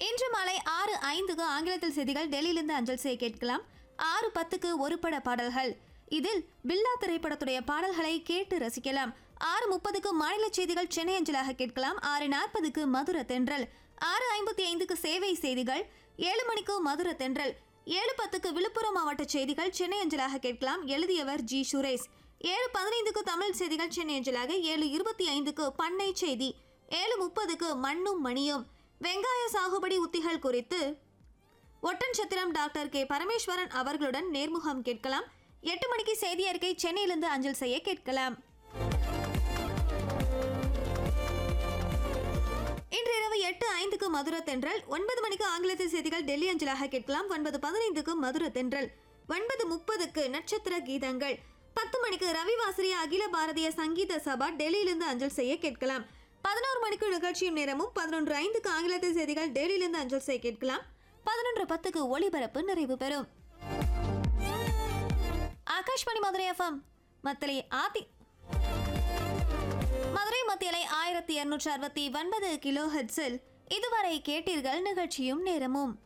இன்று மாலை ஆறு ஐந்துக்கு ஆங்கிலத்தில் செய்திகள் டெல்லியிலிருந்து அஞ்சல் செய்ய கேட்கலாம் ஆறு பத்துக்கு ஒரு பட பாடல்கள் இதில் பில்லா திரைப்படத்துடைய பாடல்களை கேட்டு ரசிக்கலாம் ஆறு முப்பதுக்கு மாநில செய்திகள் சென்னை அஞ்சலாக கேட்கலாம் ஆறு நாற்பதுக்கு மதுர தென்றல் ஆறு ஐம்பத்தி ஐந்துக்கு சேவை செய்திகள் ஏழு மணிக்கு மதுர தென்றல் ஏழு பத்துக்கு விழுப்புரம் மாவட்ட செய்திகள் சென்னை அஞ்சலாக கேட்கலாம் எழுதியவர் ஜி சுரேஷ் ஏழு பதினைந்துக்கு தமிழ் செய்திகள் சென்னை அஞ்சலாக ஏழு இருபத்தி ஐந்துக்கு பண்ணை செய்தி ஏழு முப்பதுக்கு மண்ணும் மணியும் வெங்காய சாகுபடி உத்திகள் குறித்து ஒட்டன்சத்திரம் டாக்டர் கே பரமேஸ்வரன் அவர்களுடன் நேர்முகம் கேட்கலாம் எட்டு மணிக்கு செய்தி அறிக்கை சென்னையிலிருந்து அஞ்சல் செய்ய கேட்கலாம் இன்று இரவு எட்டு ஐந்துக்கு மதுர தென்றல் ஒன்பது மணிக்கு ஆங்கிலத்தில் செய்திகள் டெல்லி அஞ்சலாக கேட்கலாம் ஒன்பது பதினைந்துக்கு மதுர தென்றல் ஒன்பது முப்பதுக்கு நட்சத்திர கீதங்கள் பத்து மணிக்கு ரவிவாசரி அகில பாரதிய சங்கீத சபா டெல்லியிலிருந்து அஞ்சல் செய்ய கேட்கலாம் பதினோரு மணிக்கு நிகழ்ச்சியும் நேரமும் பதினொன்று ஐந்துக்கு ஆங்கிலத்தில் செய்திகள் டெல்லியிலிருந்து அஞ்சல் செய்ய கேட்கலாம் பதினொன்று பத்துக்கு ஒளிபரப்பு நிறைவு பெறும் ஆகாஷ்வாணி மதுரை எஃப்எம் மத்தலை ஆதி மதுரை மத்தியலை ஆயிரத்தி இருநூற்றி அறுபத்தி ஒன்பது கிலோ ஹெட்ஸில் இதுவரை கேட்டீர்கள் நிகழ்ச்சியும் நேரமும்